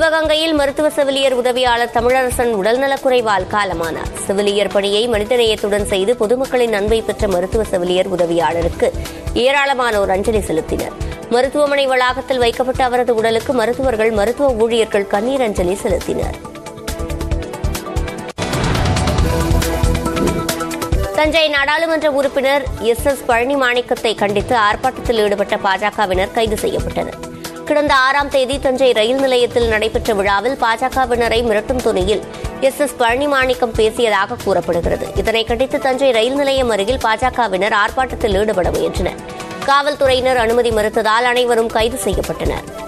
சிவகங்கையில் மருத்துவ செவிலியர் உதவியாளர் தமிழரசன் உடல்நலக்குறைவால் காலமானார் செவிலியர் பணியை மனிதநேயத்துடன் செய்து பொதுமக்களின் அன்பை பெற்ற மருத்துவ செவிலியர் உதவியாளருக்கு ஏராளமானோர் அஞ்சலி செலுத்தினர் மருத்துவமனை வளாகத்தில் வைக்கப்பட்ட அவரது உடலுக்கு மருத்துவர்கள் மருத்துவ ஊழியர்கள் கண்ணீர் அஞ்சலி செலுத்தினர் தஞ்சை நாடாளுமன்ற உறுப்பினர் எஸ் எஸ் பழனி மாணிக்கத்தை கண்டித்து ஆர்ப்பாட்டத்தில் ஈடுபட்ட பாஜகவினர் கைது செய்யப்பட்டனர் கடந்த ஆறாம் தேதி தஞ்சை ரயில் நிலையத்தில் நடைபெற்ற விழாவில் பாஜகவினரை மிரட்டும் துணியில் எஸ் எஸ் பழனி மாணிக்கம் பேசியதாக கூறப்படுகிறது இதனை கண்டித்து தஞ்சை ரயில் நிலையம் அருகில் பாஜகவினர் ஆர்ப்பாட்டத்தில் ஈடுபட முயன்றனர் காவல்துறையினர் அனுமதி மறுத்ததால் அனைவரும் கைது செய்யப்பட்டனர்